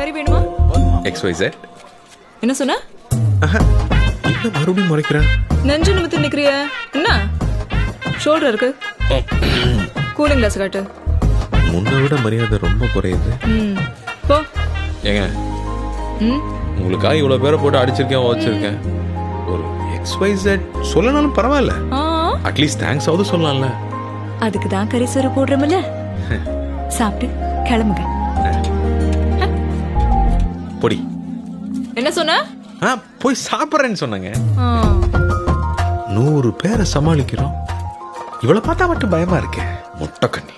கறி வேணுமா X Y set என்ன சொன்ன என்ன மறுபடியும் முறைக்கிறேன் நெஞ்சு நிமித்து நிக்கிறிய என்ன ஷோல்டர் இருக்கு கூலிங் கிளாஸ் காட்டு முன்னை விட மரியாதை ரொம்ப குறையுது ம் போ ஏங்க ம் உங்களுக்காக இவ்வளோ பேரை போட்டு அடிச்சிருக்கேன் வச்சிருக்கேன் ஒரு எக்ஸ் ஒய் செட் சொல்லனாலும் பரவாயில்ல ஆ அட்லீஸ்ட் தேங்க்ஸ் ஆகுது சொல்லலாம்ல அதுக்கு தான் கறி சோறு போடுறோம்ல சாப்பிட்டு கிளம்புங்க பொடி என்ன சொன்ன ஆ போய் சாப்பிட்றேன்னு சொன்னாங்க ஆ, நூறு பேரை சமாளிக்கிறோம் இவளை பார்த்தா மட்டும் பயமா இருக்கே முட்டை கண்ணி